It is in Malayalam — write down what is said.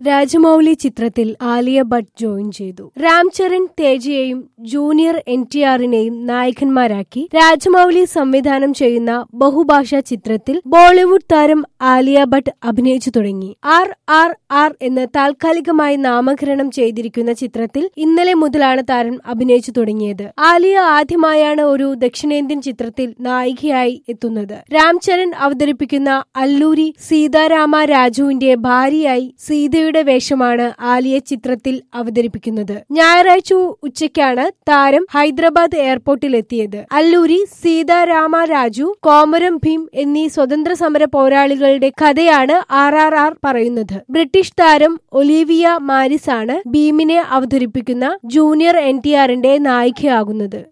രാജമൗലി ചിത്രത്തിൽ ആലിയ ഭട്ട് ജോയിൻ ചെയ്തു രാംചരൺ തേജയെയും ജൂനിയർ എൻ ടി ആറിനെയും നായകന്മാരാക്കി രാജമൗലി സംവിധാനം ചെയ്യുന്ന ബഹുഭാഷാ ചിത്രത്തിൽ ബോളിവുഡ് താരം ആലിയ ഭട്ട് അഭിനയിച്ചു തുടങ്ങി ആർ ആർ ആർ എന്ന് താൽക്കാലികമായി നാമകരണം ചെയ്തിരിക്കുന്ന ചിത്രത്തിൽ ഇന്നലെ മുതലാണ് താരം അഭിനയിച്ചു തുടങ്ങിയത് ആലിയ ആദ്യമായാണ് ഒരു ദക്ഷിണേന്ത്യൻ ചിത്രത്തിൽ നായികയായി എത്തുന്നത് രാംചരൺ അവതരിപ്പിക്കുന്ന അല്ലൂരി സീതാരാമ രാജുവിന്റെ ഭാര്യയായി സീതയുടെ വേഷമാണ് ആലിയ ചിത്രത്തിൽ അവതരിപ്പിക്കുന്നത് ഞായറാഴ്ച ഉച്ചയ്ക്കാണ് താരം ഹൈദരാബാദ് എയർപോർട്ടിൽ എത്തിയത് അല്ലൂരി സീതാരാമ രാജു കോമരം ഭീം എന്നീ സ്വതന്ത്ര സമര പോരാളികളുടെ കഥയാണ് ആർ ആർ ആർ പറയുന്നത് ബ്രിട്ടീഷ് താരം ഒലീവിയ മാരിസ് ആണ് ഭീമിനെ അവതരിപ്പിക്കുന്ന ജൂനിയർ എൻ ടി ആറിന്റെ നായികയാകുന്നത്